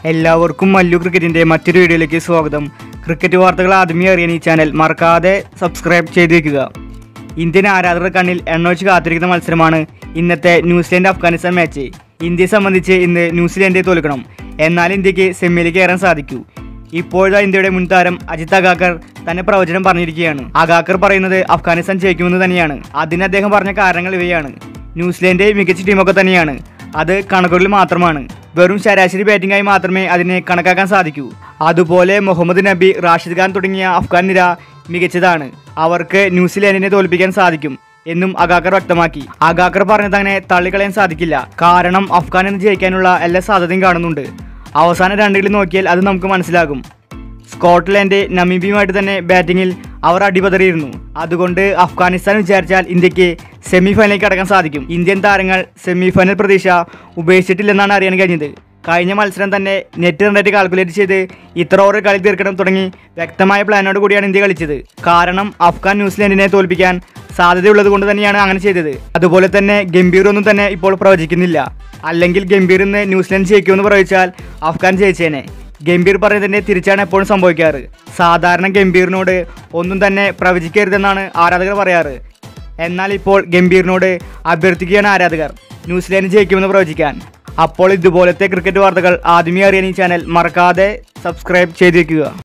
എല്ലാവർക്കും മല്ലു ക്രിക്കറ്റിന്റെ മറ്റൊരു വീഡിയോയിലേക്ക് സ്വാഗതം ക്രിക്കറ്റ് വാർത്തകൾ ആദ്യമേ അറിയാൻ ഈ ചാനൽ മറക്കാതെ സബ്സ്ക്രൈബ് ചെയ്തു വെക്കുക ഇന്ത്യൻ ആരാധകർ കണ്ണിൽ എണ്ണൊഴിച്ച് കാത്തിരിക്കുന്ന മത്സരമാണ് ഇന്നത്തെ ന്യൂസിലൻഡ് അഫ്ഗാനിസ്ഥാൻ മാച്ച് ഇന്ത്യയെ സംബന്ധിച്ച് ഇന്ന് ന്യൂസിലൻഡെ തോൽക്കണം എന്നാൽ ഇന്ത്യക്ക് സെമിയിലേക്ക് കയറാൻ സാധിക്കൂ ഇപ്പോഴത്തെ ഇന്ത്യയുടെ മുൻ താരം അജിത് അഗാക്കർ തന്നെ പ്രവചനം പറഞ്ഞിരിക്കുകയാണ് അഗാക്കർ പറയുന്നത് അഫ്ഗാനിസ്ഥാൻ ജയിക്കുമെന്ന് തന്നെയാണ് അതിന് അദ്ദേഹം പറഞ്ഞ കാരണങ്ങൾ ഇവയാണ് ന്യൂസിലൻഡ് മികച്ച ടീമൊക്കെ തന്നെയാണ് അത് കണക്കുകളിൽ മാത്രമാണ് വെറും ശരാശരി ബാറ്റിംഗായി മാത്രമേ അതിനെ കണക്കാക്കാൻ സാധിക്കൂ അതുപോലെ മുഹമ്മദ് നബി റാഷിദ് ഖാൻ തുടങ്ങിയ അഫ്ഗാൻ നിര മികച്ചതാണ് അവർക്ക് ന്യൂസിലാൻഡിനെ തോൽപ്പിക്കാൻ സാധിക്കും എന്നും അഗാക്കർ വ്യക്തമാക്കി അഗാക്കർ പറഞ്ഞത് അങ്ങനെ തള്ളിക്കളയാൻ സാധിക്കില്ല കാരണം അഫ്ഗാൻ എന്ന് ജയിക്കാനുള്ള എല്ലാ സാധ്യതയും കാണുന്നുണ്ട് അവസാന രണ്ട് കളി നോക്കിയാൽ അത് നമുക്ക് മനസ്സിലാകും സ്കോട്ട്ലൻഡ് നമീബിയുമായിട്ട് തന്നെ ബാറ്റിങ്ങിൽ അവർ അടിപതറിയിരുന്നു അതുകൊണ്ട് അഫ്ഗാനിസ്ഥാൻ വിചാരിച്ചാൽ ഇന്ത്യക്ക് സെമി ഫൈനലിലേക്ക് കടക്കാൻ സാധിക്കും ഇന്ത്യൻ താരങ്ങൾ സെമി ഫൈനൽ പ്രതീക്ഷ ഉപേക്ഷിച്ചിട്ടില്ലെന്നാണ് അറിയാൻ കഴിഞ്ഞത് കഴിഞ്ഞ മത്സരം തന്നെ നെറ്റ് റണ്ണായിട്ട് കാൽക്കുലേറ്റ് ചെയ്ത് ഇത്ര ഓവർ കളി തീർക്കണം തുടങ്ങി വ്യക്തമായ പ്ലാനോട് കൂടിയാണ് ഇന്ത്യ കളിച്ചത് കാരണം അഫ്ഗാൻ ന്യൂസിലാൻഡിനെ തോൽപ്പിക്കാൻ സാധ്യതയുള്ളത് കൊണ്ട് തന്നെയാണ് അങ്ങനെ ചെയ്തത് അതുപോലെ തന്നെ ഗംഭീർ ഒന്നും തന്നെ ഇപ്പോൾ പ്രവചിക്കുന്നില്ല അല്ലെങ്കിൽ ഗംഭീർ ഇന്ന് ന്യൂസിലാൻഡ് ജയിക്കുമെന്ന് പ്രവചിച്ചാൽ അഫ്ഗാൻ ജയിച്ചേനെ ഗംഭീർ പറയുന്നതിന്റെ തിരിച്ചാണ് എപ്പോഴും സംഭവിക്കാറ് സാധാരണ ഗംഭീറിനോട് ഒന്നും തന്നെ പ്രവചിക്കരുതെന്നാണ് ആരാധകർ പറയാറ് എന്നാൽ ഇപ്പോൾ ഗംഭീറിനോട് അഭ്യർത്ഥിക്കുകയാണ് ആരാധകർ ന്യൂസിലാൻഡ് ജയിക്കുമെന്ന് പ്രവചിക്കാൻ അപ്പോൾ ഇതുപോലത്തെ ക്രിക്കറ്റ് വാർത്തകൾ ആദ്യമേ അറിയാൻ ഈ ചാനൽ മറക്കാതെ സബ്സ്ക്രൈബ് ചെയ്ത് വെക്കുക